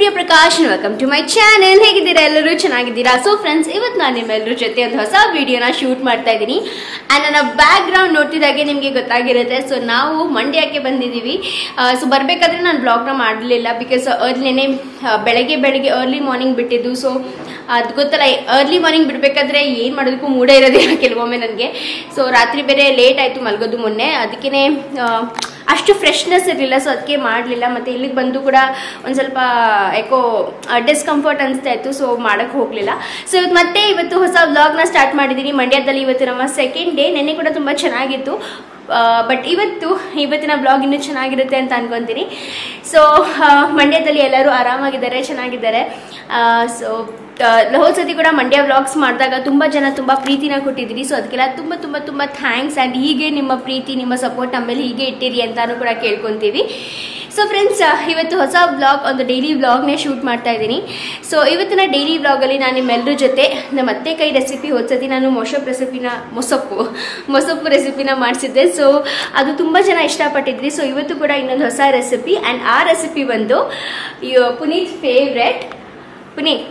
Priya Prakash welcome to my channel ಹೇಗಿದ್ದೀರಾ ಎಲ್ಲರೂ ಚೆನ್ನಾಗಿದ್ದೀರಾ ಸೊ ಫ್ರೆಂಡ್ಸ್ ಇವತ್ತು ನಾನು ನಿಮ್ಮೆಲ್ಲರ ಜೊತೆ ಒಂದು ಹೊಸ ವಿಡಿಯೋನ ಶೂಟ್ ಮಾಡ್ತಾ ಇದ್ದೀನಿ ಆ್ಯಂಡ್ ನನ್ನ ಬ್ಯಾಕ್ ಗ್ರೌಂಡ್ ನೋಡ್ತಿದ್ದಾಗೆ ನಿಮಗೆ ಗೊತ್ತಾಗಿರುತ್ತೆ ಸೊ ನಾವು ಮಂಡ್ಯಕ್ಕೆ ಬಂದಿದ್ದೀವಿ ಸೊ ಬರಬೇಕಾದ್ರೆ ನಾನು ಬ್ಲಾಗ್ನ ಮಾಡಲಿಲ್ಲ ಬಿಕಾಸ್ ಅರ್ಲಿನೇ ಬೆಳಗ್ಗೆ ಬೆಳಗ್ಗೆ ಅರ್ಲಿ ಮಾರ್ನಿಂಗ್ ಬಿಟ್ಟಿದ್ದು ಸೊ ಅದು ಗೊತ್ತಲ್ಲ ಅರ್ಲಿ ಮಾರ್ನಿಂಗ್ ಬಿಡಬೇಕಾದ್ರೆ ಏನು ಮಾಡೋದಕ್ಕೂ ಮೂಡೇ ಇರೋದಿಲ್ಲ ಕೆಲವೊಮ್ಮೆ ನನಗೆ ಸೊ ರಾತ್ರಿ ಬೇರೆ ಲೇಟ್ ಆಯಿತು ಮಲ್ಗೋದು ಮೊನ್ನೆ ಅದಕ್ಕೇ ಅಷ್ಟು ಫ್ರೆಶ್ನೆಸ್ ಇರಲಿಲ್ಲ ಸೊ ಅದಕ್ಕೆ ಮಾಡಲಿಲ್ಲ ಮತ್ತು ಇಲ್ಲಿಗೆ ಬಂದು ಕೂಡ ಒಂದು ಸ್ವಲ್ಪ ಯಾಕೋ ಡಿಸ್ಕಂಫರ್ಟ್ ಅನಿಸ್ತಾ ಇತ್ತು ಸೊ ಮಾಡೋಕ್ಕೆ ಹೋಗಲಿಲ್ಲ ಸೊ ಇವತ್ತು ಮತ್ತೆ ಇವತ್ತು ಹೊಸ ವ್ಲಾಗ್ನ ಸ್ಟಾರ್ಟ್ ಮಾಡಿದ್ದೀನಿ ಮಂಡ್ಯದಲ್ಲಿ ಇವತ್ತು ನಮ್ಮ ಸೆಕೆಂಡ್ ಡೇ ನೆನ್ನೆ ಕೂಡ ತುಂಬ ಚೆನ್ನಾಗಿತ್ತು ಬಟ್ ಇವತ್ತು ಇವತ್ತಿನ ಬ್ಲಾಗ್ ಇನ್ನೂ ಚೆನ್ನಾಗಿರುತ್ತೆ ಅಂತ ಅನ್ಕೊತೀನಿ ಸೊ ಮಂಡ್ಯದಲ್ಲಿ ಎಲ್ಲರೂ ಆರಾಮಾಗಿದ್ದಾರೆ ಚೆನ್ನಾಗಿದ್ದಾರೆ ಸೊ ಹೋದ ಸತಿ ಕೂಡ ಮಂಡ್ಯ ವ್ಲಾಗ್ಸ್ ಮಾಡಿದಾಗ ತುಂಬ ಜನ ತುಂಬ ಪ್ರೀತಿನ ಕೊಟ್ಟಿದ್ದೀರಿ ಸೊ ಅದಕ್ಕೆಲ್ಲ ತುಂಬ ತುಂಬ ತುಂಬ ಥ್ಯಾಂಕ್ಸ್ ಆ್ಯಂಡ್ ಹೀಗೆ ನಿಮ್ಮ ಪ್ರೀತಿ ನಿಮ್ಮ ಸಪೋರ್ಟ್ ನಮ್ಮೇಲೆ ಹೀಗೆ ಇಟ್ಟಿರಿ ಅಂತಾನು ಕೂಡ ಕೇಳ್ಕೊತೀವಿ ಸೊ ಫ್ರೆಂಡ್ಸ್ ಇವತ್ತು ಹೊಸ ವ್ಲಾಗ್ ಒಂದು ಡೈಲಿ ವ್ಲಾಗ್ನೇ ಶೂಟ್ ಮಾಡ್ತಾ ಇದ್ದೀನಿ ಸೊ ಇವತ್ತಿನ ಡೈಲಿ ವ್ಲಾಗಲ್ಲಿ ನಾನು ನಿಮ್ಮೆಲ್ಲರ ಜೊತೆ ನಮ್ಮ ಅತ್ತೆ ಕೈ ರೆಸಿಪಿ ಹೋದ್ಸತಿ ನಾನು ಮೊಸಪ್ಪು ರೆಸಿಪಿನ ಮೊಸಪ್ಪು ಮೊಸಪ್ಪು ರೆಸಿಪಿನ ಮಾಡಿಸಿದ್ದೆ ಸೊ ಅದು ತುಂಬ ಜನ ಇಷ್ಟಪಟ್ಟಿದ್ರಿ ಸೊ ಇವತ್ತು ಕೂಡ ಇನ್ನೊಂದು ಹೊಸ ರೆಸಿಪಿ ಆ್ಯಂಡ್ ಆ ರೆಸಿಪಿ ಬಂದು ಇವ್- Puneeth favourite Puneeth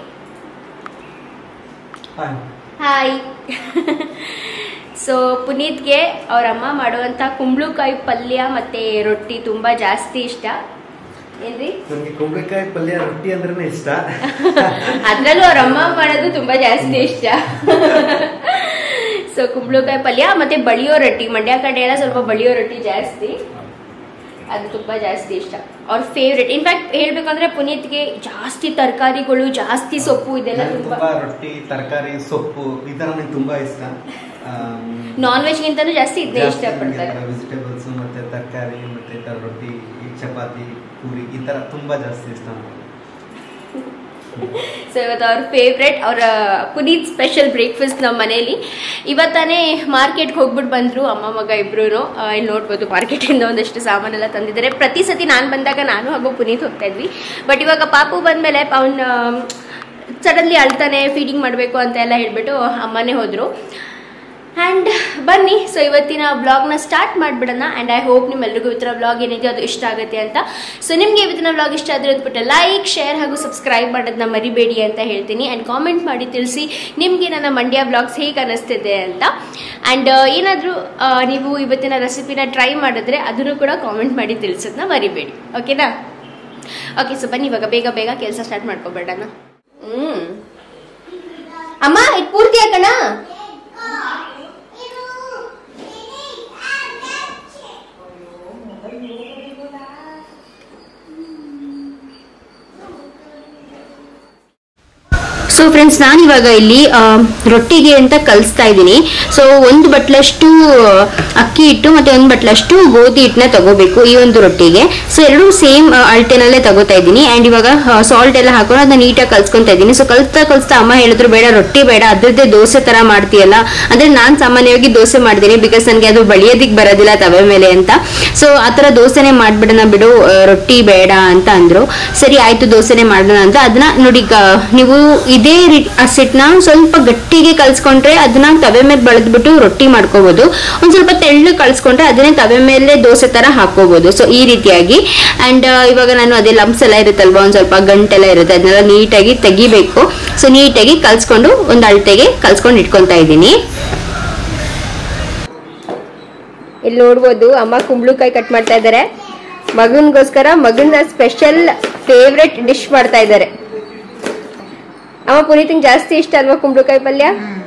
hi so ಪುನೀತ್ಗೆ ಅವ್ರ ಅಮ್ಮ ಮಾಡುವಂಥ ಕುಂಬಳಕಾಯಿ ಪಲ್ಯ ಮತ್ತೆ ರೊಟ್ಟಿ ತುಂಬಾ ಜಾಸ್ತಿ ಇಷ್ಟ ಏನ್ರಿ ನನಗೆ ಕುಂಬಳಕಾಯಿ ಪಲ್ಯ ರೊಟ್ಟಿ ಅಂದ್ರೇನೆ ಇಷ್ಟ ಅದ್ರಲ್ಲೂ ಅವ್ರ ಅಮ್ಮ ಮಾಡೋದು ತುಂಬಾ ಜಾಸ್ತಿ ಇಷ್ಟ ಸೊ ಕುಂಬಳಕಾಯಿ ಪಲ್ಯ ಮತ್ತೆ ಬಳಿಯೋ ರೊಟ್ಟಿ ಮಂಡ್ಯ ಕಡೆ ಎಲ್ಲ ಸ್ವಲ್ಪ ಬಳಿಯೋ ರೊಟ್ಟಿ ಜಾಸ್ತಿ ಅದು ತುಂಬಾ ಜಾಸ್ತಿ ಇಷ್ಟ ಅವ್ರ ಫೇವ್ರೆಟ್ ಇನ್ಫ್ಯಾಕ್ಟ್ ಹೇಳ್ಬೇಕಂದ್ರೆ ಪುನೀತ್ಗೆ ಜಾಸ್ತಿ ತರಕಾರಿಗಳು ಜಾಸ್ತಿ ಸೊಪ್ಪು ಇದೆಲ್ಲ ನನಗೆ ತುಂಬಾ ತುಂಬಾ ರೊಟ್ಟಿ ತರಕಾರಿ ಸೊಪ್ಪು ಈ ತರ ನನಗೆ ತುಂಬಾ ಇಷ್ಟ ನಾನ್ ವೆಜ್ಗಿಂತಲೂ ಜಾಸ್ತಿ ಇದನ್ನೇ ಇಷ್ಟಪಡ್ತಾರೆ ವೆಜಿಟೇಬಲ್ಸ್ ಮತ್ತೆ ತರಕಾರಿ ಮತ್ತೆ ಈ ತರ ರೊಟ್ಟಿ ಈ ಚಪಾತಿ ಪೂರಿ ಈ ತರ ತುಂಬಾ ಜಾಸ್ತಿ ಇಷ್ಟ ನನಗೆ. ಸೊ ಇವತ್ತು ಅವ್ರ ಫೇವ್ರೆಟ್ ಅವರ ಪುನೀತ್ ಸ್ಪೆಷಲ್ ಬ್ರೇಕ್ಫಾಸ್ಟ್ ನಮ್ಮ ಮನೇಲಿ ಇವತ್ತಾನೇ ಮಾರ್ಕೆಟ್ಗೆ ಹೋಗ್ಬಿಟ್ಟು ಬಂದ್ರು ಅಮ್ಮ ಮಗ ಇಬ್ರು ಇಲ್ಲಿ ನೋಡ್ಬೋದು ಮಾರ್ಕೆಟಿಂದ ಒಂದಷ್ಟು ಸಾಮಾನೆಲ್ಲ ತಂದಿದ್ದಾರೆ ಪ್ರತಿ ಸತಿ ನಾನು ಬಂದಾಗ ನಾನು ಹಾಗೂ ಪುನೀತ್ ಹೋಗ್ತಾ ಇದ್ವಿ ಬಟ್ ಇವಾಗ ಪಾಪು ಬಂದಮೇಲೆ ಅವ್ನ ಸಡನ್ಲಿ ಅಳ್ತಾನೆ ಫೀಡಿಂಗ್ ಮಾಡಬೇಕು ಅಂತ ಎಲ್ಲ ಹೇಳ್ಬಿಟ್ಟು ಅಮ್ಮನೇ ಹೋದ್ರು ಆ್ಯಂಡ್ ಬನ್ನಿ ಸೊ ಇವತ್ತಿನ ವ್ಲಾಗ್ನ ಸ್ಟಾರ್ಟ್ ಮಾಡಿಬಿಡೋಣ ಆ್ಯಂಡ್ ಐ ಹೋಪ್ ನಿಮ್ಮೆಲ್ರಿಗೂ ಇವತ್ತಿನ ವ್ಲಾಗ್ ಏನಿದೆ ಅದು ಇಷ್ಟ ಆಗುತ್ತೆ ಅಂತ ಸೊ ನಿಮಗೆ ಇವತ್ತಿನ ವ್ಲಾಗ್ ಇಷ್ಟ ಆದರೆ ಅಂದ್ಬಿಟ್ಟು ಲೈಕ್ ಶೇರ್ ಹಾಗೂ ಸಬ್ಸ್ಕ್ರೈಬ್ ಮಾಡೋದನ್ನ ಮರಿಬೇಡಿ ಅಂತ ಹೇಳ್ತೀನಿ ಆ್ಯಂಡ್ ಕಾಮೆಂಟ್ ಮಾಡಿ ತಿಳಿಸಿ ನಿಮಗೆ ನನ್ನ ಮಂಡ್ಯ ವ್ಲಾಗ್ಸ್ ಹೇಗೆ ಅನ್ನಿಸ್ತಿದೆ ಅಂತ ಆ್ಯಂಡ್ ಏನಾದರೂ ನೀವು ಇವತ್ತಿನ ರೆಸಿಪಿನ ಟ್ರೈ ಮಾಡಿದ್ರೆ ಅದನ್ನು ಕೂಡ ಕಾಮೆಂಟ್ ಮಾಡಿ ತಿಳಿಸೋದನ್ನ ಮರಿಬೇಡಿ ಓಕೆನಾ ಓಕೆ ಸೊ ಬನ್ನಿ ಇವಾಗ ಬೇಗ ಬೇಗ ಕೆಲಸ ಸ್ಟಾರ್ಟ್ ಮಾಡ್ಕೊಬೇಡಣ ಹ್ಞೂ ಅಮ್ಮ ಇದು ಪೂರ್ತಿ ಹಾಕಣ ಸೊ ಫ್ರೆಂಡ್ಸ್ ನಾನು ಇವಾಗ ಇಲ್ಲಿ ಆ, ರೊಟ್ಟಿಗೆ ಅಂತ ಕಲಿಸ್ತಾ ಇದ್ದೀನಿ ಸೊ ಒಂದು ಬಟ್ಲಷ್ಟು ಅಕ್ಕಿ ಹಿಟ್ಟು ಮತ್ತೆ ಒಂದು ಬಟ್ಲಷ್ಟು ಗೋಧಿ ಹಿಟ್ಟನ್ನ ತಗೋಬೇಕು ಈ ಒಂದು ರೊಟ್ಟಿಗೆ ಸೊ ಎರಡು ಸೇಮ್ ಅಳತೆನಲ್ಲೇ ತಗೋತಾ ಇದ್ದೀನಿ ಆ್ಯಂಡ್ ಇವಾಗ ಸಾಲ್ಟ್ ಎಲ್ಲ ಹಾಕೊಂಡು ಅದನ್ನ ನೀಟಾಗಿ ಕಲ್ಸ್ಕೊತಾ ಇದ್ದೀನಿ ಸೊ ಕಲಿಸ್ತಾ ಕಲಿಸ್ತಾ ಅಮ್ಮ ಹೇಳಿದ್ರು ಬೇಡ ರೊಟ್ಟಿ ಬೇಡ ಅದ್ರದ್ದೇ ದೋಸೆ ತರ ಮಾಡ್ತೀಯಲ್ಲ ಅಂದ್ರೆ ನಾನು ಸಾಮಾನ್ಯವಾಗಿ ದೋಸೆ ಮಾಡ್ತೀನಿ ಬಿಕಾಸ್ ನನಗೆ ಅದು ಬಳಿಯೋದಿಕ್ ಬರೋದಿಲ್ಲ ತವೆ ಮೇಲೆ ಅಂತ ಸೊ ಆ ಥರ ದೋಸೆನೇ ಮಾಡ್ಬಿಡೋಣ ಬಿಡು ಆ, ರೊಟ್ಟಿ ಬೇಡ ಅಂತ ಅಂದ್ರು ಸರಿ ಆಯ್ತು ದೋಸೆನೇ ಮಾಡೋಣ ಅಂತ ಅದನ್ನ ನೋಡಿ ಗ- ನೀವು ಇದೇ ಹಸಿಟ್ನ ಸ್ವಲ್ಪ ಗಟ್ಟಿಗೆ ಕಲ್ಸ್ಕೊಂಡ್ರೆ ಅದನ್ನ ತವೆ ಮೇಲೆ ಬೆಳೆದ್ಬಿಟ್ಟು ರೊಟ್ಟಿ ಮಾಡ್ಕೋಬಹುದು ಒಂದ್ ಸ್ವಲ್ಪ ತೆಳ್ಳು ಕಳ್ಸ್ಕೊಂಡ್ರೆ ಅದನ್ನೇ ತವೆ ಮೇಲೆ ದೋಸೆ ತರ ಹಾಕೋಬಹುದು ಸೊ ಈ ರೀತಿಯಾಗಿ ಅಂಡ್ ಇವಾಗ ನಾನು ಅದೇ ಲಂಪ್ಸ್ ಎಲ್ಲ ಇರುತ್ತಲ್ವಾ ಒಂದ್ ಸ್ವಲ್ಪ ಗಂಟೆಲ್ಲ ಇರುತ್ತೆ ಅದನ್ನೆಲ್ಲ ನೀಟಾಗಿ ತೆಗಿಬೇಕು ಸೊ ನೀಟಾಗಿ ಕಲ್ಸ್ಕೊಂಡು ಒಂದು ಅಳತೆಗೆ ಕಲ್ಸ್ಕೊಂಡು ಇಟ್ಕೊಂತಾ ಇದ್ದೀನಿ ಇಲ್ಲಿ ನೋಡ್ಬೋದು ಅಮ್ಮ ಕುಂಬಳಕಾಯಿ ಕಟ್ ಮಾಡ್ತಾ ಇದ್ದಾರೆ ಮಗನ್ಗೋಸ್ಕರ ಮಗನ ಸ್ಪೆಷಲ್ ಫೇವ್ರೆಟ್ ಡಿಶ್ ಮಾಡ್ತಾ ಇದ್ದಾರೆ ಅಮ್ಮ ಪುನೀತಿಂಗ್ ಜಾಸ್ತಿ ಇಷ್ಟ ಅಲ್ವಾ ಕುಂಬಳಕಾಯಿ ಪಲ್ಯ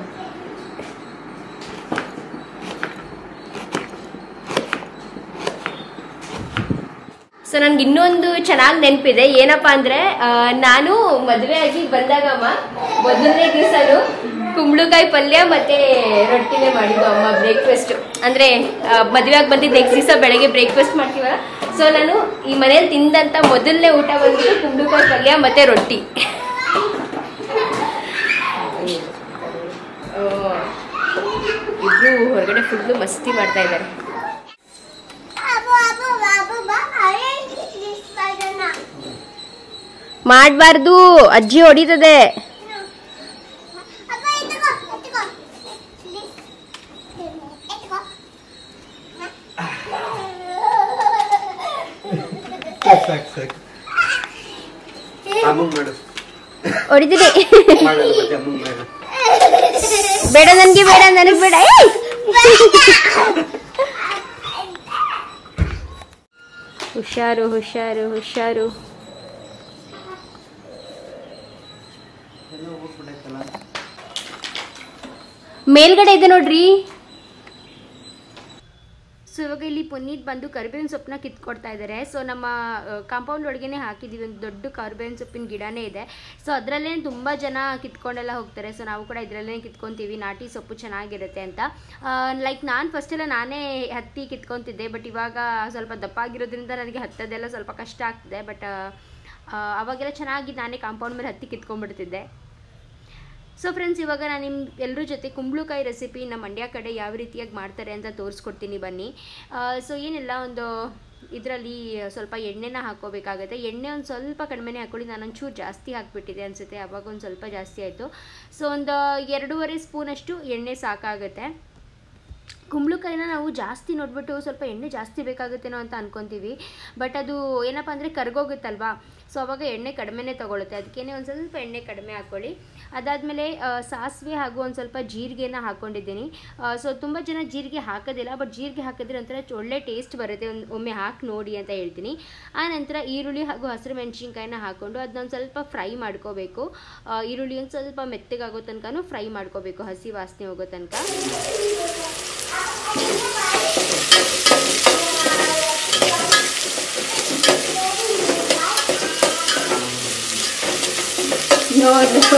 ಸೊ ನನ್ಗೆ ಇನ್ನೊಂದು ಚೆನ್ನಾಗಿ ನೆನಪಿದೆ ಏನಪ್ಪಾ ಅಂದ್ರೆ ಆ, ನಾನು ಮದುವೆ ಆಗಿ ಬಂದಾಗಮ್ಮ ಮೊದಲನೇ ದಿವಸನು ಕುಂಬಳಕಾಯಿ ಪಲ್ಯ ಮತ್ತೆ ರೊಟ್ಟಿನೇ ಮಾಡಿದ್ದು ಅಮ್ಮ ಬ್ರೇಕ್ಫಾಸ್ಟ್ ಅಂದ್ರೆ ಆ, ಮದುವೆ ಆಗಿ ಬಂದಿದ್ದು ನೆಕ್ಸ್ಟ್ ದಿವಸ ಬೆಳಗ್ಗೆ ಬ್ರೇಕ್ಫಾಸ್ಟ್ ಮಾಡ್ತೀವಲ್ಲ ಸೊ ನಾನು ಈ ಮನೇಲಿ ತಿಂದಂತ ಮೊದಲನೇ ಊಟ ಬಂದ್ಬಿಟ್ಟು ಕುಂಬಳಕಾಯಿ ಪಲ್ಯ ಮತ್ತೆ ರೊಟ್ಟಿ ಇಬ್ರು ಹೊರಗಡೆ ಫುಲ್ಲು ಮಸ್ತಿ ಮಾಡ್ತಾ ಇದ್ದಾರೆ ಮಾಡಬಾರ್ದು ಅಜ್ಜಿ ಹೊಡಿತದೆ ಸಾಕು ಸಾಕು ಅಮ್ಮಂಗ್ ಮಾಡು ಹೊಡಿತೀನಿ ಮಾಡು ಮತ್ತೆ ಅಮ್ಮಂಗ್ ಮಾಡು ಬೇಡ ನನ್ಗೆ ಬೇಡ ನನಗೆ ಬೇಡ ಏಯ್! ಹುಷಾರು ಹುಷಾರು ಹುಷಾರು ಎಲ್ಲ ಹೋಗ್ಬಿಟ್ಟೈತಲ್ಲ ಮೇಲ್ಗಡೆ ಇದೆ ನೋಡ್ರಿ ಸೊ ಇವಾಗ ಇಲ್ಲಿ ಪುನೀತ್ ಬಂದು ಕರಿಬೇವಿನ ಸೊಪ್ಪನ್ನ ಕಿತ್ಕೊಡ್ತಾ ಇದ್ದಾರೆ ಸೊ ನಮ್ಮ ಕಾಂಪೌಂಡ್ ಒಳಗೇನೆ ಹಾಕಿದ್ದೀವಿ ಒಂದು ದೊಡ್ಡ ಕರಿಬೇವಿನ ಸೊಪ್ಪಿನ ಗಿಡನೇ ಇದೆ ಸೊ ಅದರಲ್ಲೇ ತುಂಬ ಜನ ಕಿತ್ಕೊಂಡೆಲ್ಲ ಹೋಗ್ತಾರೆ ಸೊ ನಾವು ಕೂಡ ಇದರಲ್ಲೇ ಕಿತ್ಕೊತೀವಿ ನಾಟಿ ಸೊಪ್ಪು ಚೆನ್ನಾಗಿರುತ್ತೆ ಅಂತ ಲೈಕ್ ನಾನು ಫಸ್ಟೆಲ್ಲ ನಾನೇ ಹತ್ತಿ ಕಿತ್ಕೊತಿದ್ದೆ ಬಟ್ ಇವಾಗ ಸ್ವಲ್ಪ ದಪ್ಪ ಆಗಿರೋದ್ರಿಂದ ನನಗೆ ಹತ್ತೋದೆಲ್ಲ ಸ್ವಲ್ಪ ಕಷ್ಟ ಆಗ್ತಿದೆ ಬಟ್ ಅವಾಗೆಲ್ಲ ಚೆನ್ನಾಗಿ ನಾನೇ ಕಾಂಪೌಂಡ್ ಮೇಲೆ ಹತ್ತಿ ಕಿತ್ಕೊಂಡ್ಬಿಡ್ತಿದ್ದೆ ಸೊ ಫ್ರೆಂಡ್ಸ್ ಇವಾಗ ನಾನು ನಿಮ್ಮ ಎಲ್ಲರ ಜೊತೆ ಕುಂಬಳಕಾಯಿ ರೆಸಿಪಿ ನಮ್ಮ ಮಂಡ್ಯ ಕಡೆ ಯಾವ ರೀತಿಯಾಗಿ ಮಾಡ್ತಾರೆ ಅಂತ ತೋರಿಸ್ಕೊಡ್ತೀನಿ ಬನ್ನಿ ಸೊ ಏನಿಲ್ಲ ಒಂದು ಇದರಲ್ಲಿ ಸ್ವಲ್ಪ ಎಣ್ಣೆನ ಹಾಕೋಬೇಕಾಗುತ್ತೆ ಎಣ್ಣೆ ಒಂದು ಸ್ವಲ್ಪ ಕಡಿಮೆನೇ ಹಾಕೊಳ್ಳಿ ನಾನು ಒಂಚೂರು ಜಾಸ್ತಿ ಹಾಕ್ಬಿಟ್ಟಿದೆ ಅನಿಸುತ್ತೆ ಅವಾಗ ಒಂದು ಸ್ವಲ್ಪ ಜಾಸ್ತಿ ಆಯಿತು ಸೊ ಒಂದು ಎರಡೂವರೆ ಸ್ಪೂನಷ್ಟು ಎಣ್ಣೆ ಸಾಕಾಗುತ್ತೆ ಕುಂಬಳಕಾಯಿನ ನಾವು ಜಾಸ್ತಿ ನೋಡ್ಬಿಟ್ಟು ಸ್ವಲ್ಪ ಎಣ್ಣೆ ಜಾಸ್ತಿ ಬೇಕಾಗುತ್ತೇನೋ ಅಂತ ಅನ್ಕೊತೀವಿ ಬಟ್ ಅದು ಏನಪ್ಪ ಅಂದರೆ ಕರ್ಗೋಗುತ್ತಲ್ವಾ ಸೊ ಅವಾಗ ಎಣ್ಣೆ ಕಡಿಮೆನೇ ತೊಗೊಳುತ್ತೆ ಅದಕ್ಕೇ ಒಂದು ಸ್ವಲ್ಪ ಎಣ್ಣೆ ಕಡಿಮೆ ಹಾಕ್ಕೊಳ್ಳಿ ಅದಾದಮೇಲೆ ಸಾಸಿವೆ ಹಾಗೂ ಒಂದು ಸ್ವಲ್ಪ ಜೀರಿಗೆನ ಹಾಕ್ಕೊಂಡಿದ್ದೀನಿ ಸೊ ತುಂಬ ಜನ ಜೀರಿಗೆ ಹಾಕೋದಿಲ್ಲ ಬಟ್ ಜೀರಿಗೆ ಹಾಕಿದ್ರೆ ಒಂಥರ ಒಳ್ಳೆ ಟೇಸ್ಟ್ ಬರುತ್ತೆ ಒಂದು ಒಮ್ಮೆ ಹಾಕಿ ನೋಡಿ ಅಂತ ಹೇಳ್ತೀನಿ ಆ ನಂತರ ಈರುಳ್ಳಿ ಹಾಗೂ ಹಸಿರು ಮೆಣಸಿನ್ಕಾಯಿನ ಹಾಕ್ಕೊಂಡು ಅದನ್ನ ಒಂದು ಸ್ವಲ್ಪ ಫ್ರೈ ಮಾಡ್ಕೋಬೇಕು ಆ, ಈರುಳ್ಳಿ ಒಂದು ಸ್ವಲ್ಪ ಮೆತ್ತಗಾಗೋ ತನಕನೂ ಫ್ರೈ ಮಾಡ್ಕೋಬೇಕು ಹಸಿ ವಾಸನೆ ಹೋಗೋ ತನಕ ನೋಡು